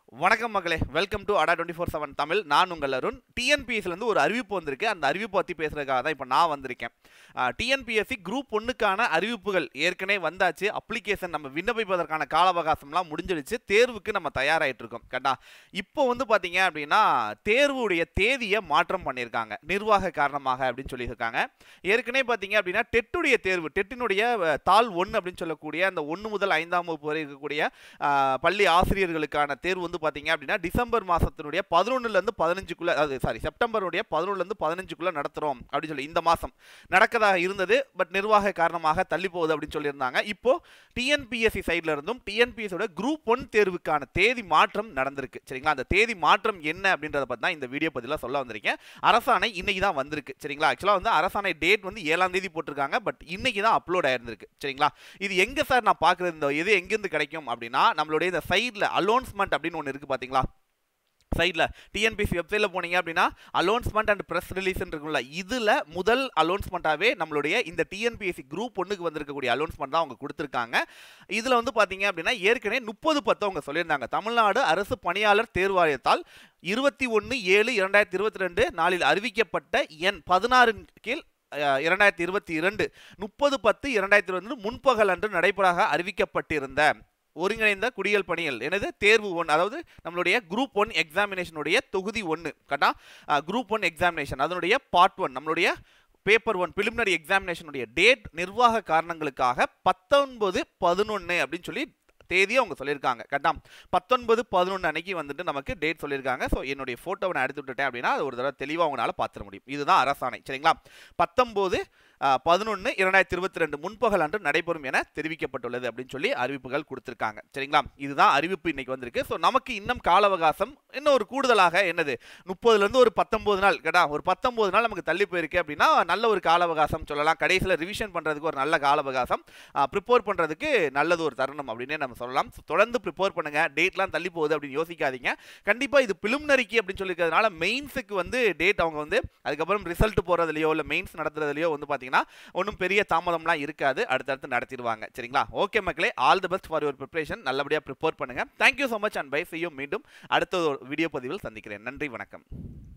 வணக்கம் மக்களே welcome to Adda twenty four seven Tamil நான் உங்கள் அருண் டிஎன்பிஎஸ்லேருந்து ஒரு அறிவிப்பு வந்திருக்கு அந்த அறிவிப்பு பற்றி பேசுறதுக்காக தான் இப்போ நான் வந்திருக்கேன் டிஎன்பிஎஸ்சி குரூப் ஒன்றுக்கான அறிவிப்புகள் ஏற்கனவே வந்தாச்சு அப்ளிகேஷன் நம்ம விண்ணப்பிப்பதற்கான கால அவகாசம்லாம் முடிஞ்சிடுச்சு தேர்வுக்கு நம்ம தயாராகிட்டு இருக்கோம் கரெக்டா இப்போ வந்து பார்த்தீங்க அப்படின்னா தேர்வுடைய தேதியை மாற்றம் பண்ணியிருக்காங்க நிர்வாக காரணமாக அப்படின்னு சொல்லியிருக்காங்க ஏற்கனவே பார்த்தீங்க அப்படின்னா டெட்டுடைய தேர்வு டெட்டினுடைய அஹ், தாள் ஒன்று அப்படின்னு சொல்லக்கூடிய அந்த ஒன்று முதல் ஐந்தாம் வகுப்பு வரை இருக்கக்கூடிய ஆஹ், பள்ளி ஆசிரியர்களுக்கான தேர்வு வந்து பார்த்தீங்க அப்படின்னா டிசம்பர் மாதத்தினுடைய பதினொன்றுலேருந்து பதினஞ்சுக்குள்ளே அது சாரி செப்டம்பருடைய பதினொன்றுலேருந்து பதினஞ்சுக்குள்ளே நடத்துகிறோம் அப்படின்னு சொல்லி இந்த மாதம் நடக்கதாக இருந்தது பட் நிர்வாக காரணமாக தள்ளி போகுது அப்படின்னு சொல்லியிருந்தாங்க இப்போ டிஎன்பிஎஸ்சி சைடில் இருந்தும் டிஎன்பிஎஸ்சியோட குரூப் ஒன் தேர்வுக்கான தேதி மாற்றம் நடந்திருக்கு சரிங்களா அந்த தேதி மாற்றம் என்ன அப்படின்றத பற்றி தான் இந்த வீடியோ பதிலாக சொல்ல வந்திருக்கேன் அரசாணை இன்னைக்கு தான் வந்திருக்கு சரிங்களா ஆக்சுவலாக வந்து அரசாணை டேட் வந்து ஏழாம் தேதி போட்டிருக்காங்க பட் இன்னைக்கு தான் அப்லோட் ஆயிருந்திருக்கு சரிங்களா இது எங்கே சார் நான் பார்க்குறது இந்த இது எங்கேருந்து கிடைக்கும் அப்படின்னா நம்மளுடைய இந்த சைடில் அலோன்ஸ்மெண்ட் அப்படின்னு ஒன்று இருக்குது பார்த்தீங்களா சைடில் டிஎன்பிசி வெப்சைட்டில் போனீங்க அப்படின்னா அலோன்ஸ்மெண்ட் அண்ட் ப்ரெஸ் ரிலீஸ் இருக்குல்ல இதில் முதல் அலோன்ஸ்மெண்ட்டாகவே நம்மளுடைய இந்த டிஎன்பிஎஸ்சி குரூப் ஒன்றுக்கு வந்திருக்கக்கூடிய அலோன்ஸ்மெண்ட் தான் அவங்க கொடுத்துருக்காங்க இதில் வந்து பார்த்தீங்க அப்படின்னா ஏற்கனவே முப்பது பத்து அவங்க சொல்லியிருந்தாங்க தமிழ்நாடு அரசு பணியாளர் தேர்வாரியத்தால் இருபத்தி ஒன்று ஏழு இரண்டாயிரத்தி இருபத்தி ரெண்டு நாளில் அறிவிக்கப்பட்ட எண் பதினாறின் கீழ் அஹ், இரண்டாயிரத்தி இருபத்தி இரண்டு முப்பது பத்து இரண்டாயிரத்தி இருபத்தி முன்பகல் அன்று நடைபெறாக அறிவிக்கப்பட்டிருந்த ஒருங்கிணைந்த குடியல் பணிகள் எனது தேர்வு ஒன் அதாவது நம்மளுடைய குரூப் ஒன் எக்ஸாமினேஷனுடைய தொகுதி ஒன்று கரெக்டா குரூப் ஒன் எக்ஸாமினேஷன் அதனுடைய பார்ட் ஒன் நம்மளுடைய paper one preliminary examination date நிர்வாக காரணங்களுக்காக பத்தொன்பது பதினொன்று அப்படின்னு சொல்லி தேதி அவங்க சொல்லியிருக்காங்க கரெக்டா பத்தொன்பது பதினொன்று அன்னைக்கு வந்துட்டு நமக்கு டேட் சொல்லியிருக்காங்க ஸோ என்னுடைய ஃபோட்டோவை நான் எடுத்து விட்டுட்டேன் அப்படின்னா அது ஒரு தடவை தெளிவாக அவங்களால பார்த்துட முடியும் இதுதான் அரசாணை சரிங்களா பத்தொம்போது பதினொன்று இரண்டாயிரத்தி இருபத்தி ரெண்டு முன்பகல் அன்று நடைபெறும் என தெரிவிக்கப்பட்டுள்ளது அப்படின்னு சொல்லி அறிவிப்புகள் கொடுத்துருக்காங்க சரிங்களா இதுதான் அறிவிப்பு இன்னைக்கு வந்திருக்கு ஸோ நமக்கு இன்னும் கால அவகாசம் இன்னும் ஒரு கூடுதலாக என்னது முப்பதுலேருந்து ஒரு பத்தொம்போது நாள் கேட்டா ஒரு பத்தொம்போது நாள் நமக்கு தள்ளி போயிருக்கு அப்படின்னா நல்ல ஒரு கால அவகாசம் சொல்லலாம் கடைசியில் ரிவிஷன் பண்ணுறதுக்கு ஒரு நல்ல கால அவகாசம் ப்ரிப்பேர் பண்ணுறதுக்கு நல்லது ஒரு தருணம் அப்படின்னே நம்ம சொல்லலாம் So, தொடர்ந்து ப்ரிப்பேர் பண்ணுங்க டேட்லாம் தள்ளி போகுது அப்படின்னு யோசிக்காதீங்க கண்டிப்பாக இது பிலிமினரிக்கு அப்படின்னு சொல்லியிருக்கிறதுனால மெயின்ஸுக்கு வந்து டேட் அவங்க வந்து அதுக்கப்புறம் ரிசல்ட் போகிறதுலையோ இல்லை மெயின்ஸ் நடத்துறதுலையோ வந்து பார்த்தீங்கன்னா ஒன்றும் பெரிய தாமதம்லாம் இருக்காது அடுத்தடுத்து நடத்திடுவாங்க சரிங்களா ஓகே மக்களே all the best for your preparation நல்லபடியாக ப்ரிப்பேர் பண்ணுங்க thank you so much and bye செய்யும் மீண்டும் அடுத்த ஒரு வீடியோ பதிவில் சந்திக்கிறேன் நன்றி வணக்கம்